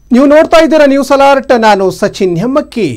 ನೀವು ನೋಡ್ತಾ ಇದ್ದೀರಾ ನ್ಯೂಸ್ ಅಲರ್ಟ್ ನಾನು ಸಚಿನ್ ಹೆಮ್ಮಕ್ಕಿ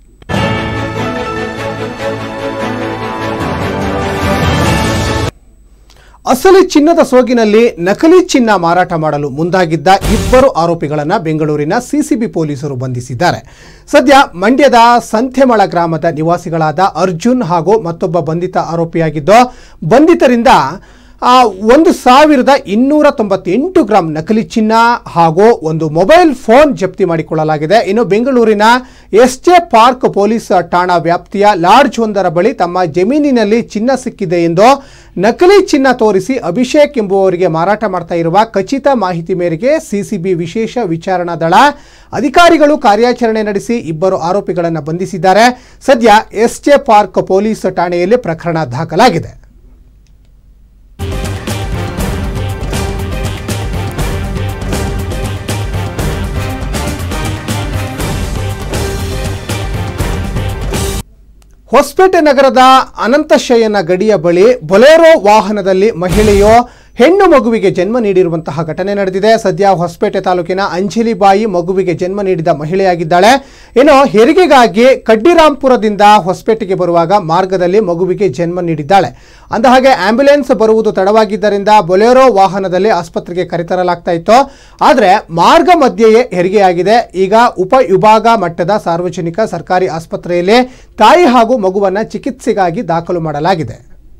ಅಸಲಿ ಚಿನ್ನದ ಸೋಗಿನಲ್ಲಿ ನಕಲಿ ಚಿನ್ನ ಮಾರಾಟ ಮಾಡಲು ಮುಂದಾಗಿದ್ದ ಇಬ್ಬರು ಆರೋಪಿಗಳನ್ನು ಬೆಂಗಳೂರಿನ ಸಿಸಿಬಿ ಪೊಲೀಸರು ಬಂಧಿಸಿದ್ದಾರೆ ಸದ್ಯ ಮಂಡ್ಯದ ಸಂಥೆಮಳ ಗ್ರಾಮದ ನಿವಾಸಿಗಳಾದ ಅರ್ಜುನ್ ಹಾಗೂ ಮತ್ತೊಬ್ಬ ಬಂಧಿತ ಆರೋಪಿಯಾಗಿದ್ದು ಬಂಧಿತರಿಂದ ಆ, ಒಂದು ಸಾವಿರದ ಇನ್ನೂರ ತೊಂಬತ್ತೆಂಟು ಗ್ರಾಂ ನಕಲಿ ಚಿನ್ನ ಹಾಗೂ ಒಂದು ಮೊಬೈಲ್ ಫೋನ್ ಜಪ್ತಿ ಮಾಡಿಕೊಳ್ಳಲಾಗಿದೆ ಇನ್ನು ಬೆಂಗಳೂರಿನ ಎಸ್ಜೆ ಪಾರ್ಕ್ ಪೊಲೀಸ್ ಠಾಣಾ ವ್ಯಾಪ್ತಿಯ ಲಾಡ್ಜ್ ಒಂದರ ಬಳಿ ತಮ್ಮ ಜಮೀನಿನಲ್ಲಿ ಚಿನ್ನ ಸಿಕ್ಕಿದೆ ಎಂದು ನಕಲಿ ಚಿನ್ನ ತೋರಿಸಿ ಅಭಿಷೇಕ್ ಎಂಬುವವರಿಗೆ ಮಾರಾಟ ಮಾಡ್ತಾ ಇರುವ ಖಚಿತ ಮಾಹಿತಿ ಮೇರೆಗೆ ಸಿಸಿಬಿ ವಿಶೇಷ ವಿಚಾರಣಾ ದಳ ಅಧಿಕಾರಿಗಳು ಕಾರ್ಯಾಚರಣೆ ನಡೆಸಿ ಇಬ್ಬರು ಆರೋಪಿಗಳನ್ನು ಬಂಧಿಸಿದ್ದಾರೆ ಸದ್ಯ ಎಸ್ಜೆ ಪಾರ್ಕ್ ಪೊಲೀಸ್ ಠಾಣೆಯಲ್ಲಿ ಪ್ರಕರಣ ದಾಖಲಾಗಿದೆ ಹೊಸಪೇಟೆ ನಗರದ ಅನಂತಶಯನ ಗಡಿಯ ಬಳಿ ಬೊಲೆರೋ ವಾಹನದಲ್ಲಿ ಮಹಿಳೆಯು ಹೆಣ್ಣು ಮಗುವಿಗೆ ಜನ್ಮ ನೀಡಿರುವಂತಹ ಘಟನೆ ನಡೆದಿದೆ ಸದ್ಯ ಹೊಸಪೇಟೆ ತಾಲೂಕಿನ ಅಂಜಲಿಬಾಯಿ ಮಗುವಿಗೆ ಜನ್ಮ ನೀಡಿದ ಮಹಿಳೆಯಾಗಿದ್ದಾಳೆ ಇನ್ನು ಹೆರಿಗೆಗಾಗಿ ಕಡ್ಡಿರಾಂಪುರದಿಂದ ಹೊಸಪೇಟೆಗೆ ಬರುವಾಗ ಮಾರ್ಗದಲ್ಲಿ ಮಗುವಿಗೆ ಜನ್ಮ ನೀಡಿದ್ದಾಳೆ ಅಂದಹಾಗೆ ಆಂಬ್ಯುಲೆನ್ಸ್ ಬರುವುದು ತಡವಾಗಿದ್ದರಿಂದ ಬೊಲೆರೋ ವಾಹನದಲ್ಲಿ ಆಸ್ಪತ್ರೆಗೆ ಕರೆತರಲಾಗ್ತಾ ಇತ್ತು ಆದರೆ ಮಾರ್ಗ ಮಧ್ಯೆಯೇ ಹೆರಿಗೆಯಾಗಿದೆ ಈಗ ಉಪವಿಭಾಗ ಮಟ್ಟದ ಸಾರ್ವಜನಿಕ ಸರ್ಕಾರಿ ಆಸ್ಪತ್ರೆಯಲ್ಲಿ ತಾಯಿ ಹಾಗೂ ಮಗುವನ್ನ ಚಿಕಿತ್ಸೆಗಾಗಿ ದಾಖಲು ಮಾಡಲಾಗಿದೆ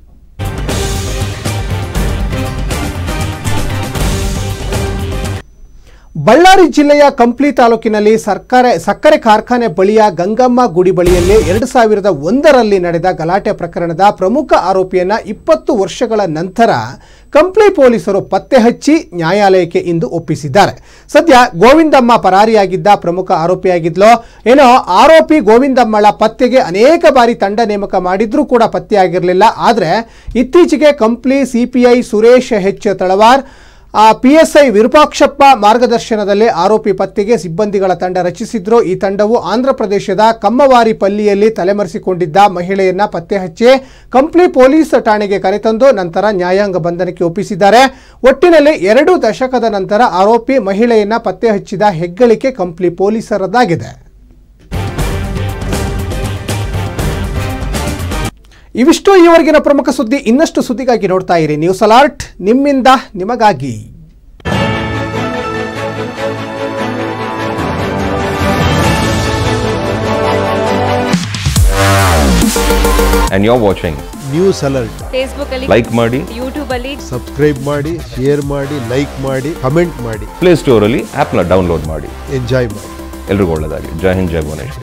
ಬಳ್ಳಾರಿ ಜಿಲ್ಲೆಯ ಕಂಪ್ಲಿ ತಾಲೂಕಿನಲ್ಲಿ ಸರ್ಕಾರ ಸಕ್ಕರೆ ಕಾರ್ಖಾನೆ ಬಳಿಯ ಗಂಗಮ್ಮ ಗುಡಿ ಬಳಿಯಲ್ಲಿ ಎರಡು ಸಾವಿರದ ಒಂದರಲ್ಲಿ ನಡೆದ ಗಲಾಟೆ ಪ್ರಕರಣದ ಪ್ರಮುಖ ಆರೋಪಿಯನ್ನ ಇಪ್ಪತ್ತು ವರ್ಷಗಳ ನಂತರ ಕಂಪ್ಲಿ ಪೊಲೀಸರು ಪತ್ತೆ ಹಚ್ಚಿ ನ್ಯಾಯಾಲಯಕ್ಕೆ ಇಂದು ಒಪ್ಪಿಸಿದ್ದಾರೆ ಸದ್ಯ ಗೋವಿಂದಮ್ಮ ಪರಾರಿಯಾಗಿದ್ದ ಪ್ರಮುಖ ಆರೋಪಿಯಾಗಿದ್ಲು ಏನೋ ಆರೋಪಿ ಗೋವಿಂದಮ್ಮಳ ಪತ್ತೆಗೆ ಅನೇಕ ಬಾರಿ ತಂಡ ನೇಮಕ ಮಾಡಿದ್ರೂ ಕೂಡ ಪತ್ತೆಯಾಗಿರಲಿಲ್ಲ ಆದರೆ ಇತ್ತೀಚೆಗೆ Kampli CPI Suresh H Talawar P S I Virupakshappa ಮಾರ್ಗದರ್ಶನದಲ್ಲಿ ಆರೋಪಿ ಪತ್ತೆಗೆ ಸಿಬ್ಬಂದಿಗಳ ತಂಡ ರಚಿಸಿದ್ರು ಈ ತಂಡವು ಆಂಧ್ರ ಪ್ರದೇಶದ ಕಮ್ಮವಾರಿ ಪಲ್ಲಿಯಲ್ಲಿ ತಲೆಮರೆಸಿಕೊಂಡಿದ್ದ ಮಹಿಳೆಯನ್ನ ಪತ್ತೆ ಹಚ್ಚಿ ಕಂಪ್ಲಿ ಪೊಲೀಸ್ ಠಾಣೆಗೆ ಕರೆತಂದು ನಂತರ ನ್ಯಾಯಾಂಗ ಬಂಧನಕ್ಕೆ ಒಪ್ಪಿಸಿದ್ದಾರೆ ಒಟ್ಟಿನಲ್ಲಿ ಎರಡು ದಶಕದ ನಂತರ ಆರೋಪಿ ಮಹಿಳೆಯನ್ನ ಪತ್ತೆ ಹಚ್ಚಿದ ಹೆಗ್ಗಳಿಕೆ ಕಂಪ್ಲಿ ಪೊಲೀಸರದ್ದಾಗಿದೆ ಇವಿಷ್ಟು ಈವರೆಗಿನ ಪ್ರಮುಖ ಸುದ್ದಿ ಇನ್ನಷ್ಟು ಸುದ್ದಿಗಾಗಿ ನೋಡ್ತಾ ಇರಿ ನ್ಯೂಸ್ ಅಲರ್ಟ್ ನಿಮ್ಮಿಂದ ನಿಮಗಾಗಿ and you're watching. News alert Facebook ಅಲ್ಲಿ Like ಮಾಡಿ ಯೂಟ್ಯೂಬ್ ಅಲ್ಲಿ ಸಬ್ಸ್ಕ್ರೈಬ್ ಮಾಡಿ ಶೇರ್ ಮಾಡಿ ಲೈಕ್ ಮಾಡಿ ಕಮೆಂಟ್ ಮಾಡಿ ಪ್ಲೇ ಸ್ಟೋರಲ್ಲಿ ಆ್ಯಪ್ನ ಡೌನ್ಲೋಡ್ ಮಾಡಿ ಎಂಜಾಯ್ ಮಾಡಿ ಎಲ್ರಿಗೂ ಒಳ್ಳೆಯದಾಗಲಿ ಜೈ ಹಿಂದ್ ಜೈ ಭುವನೇಶ್ವರಿ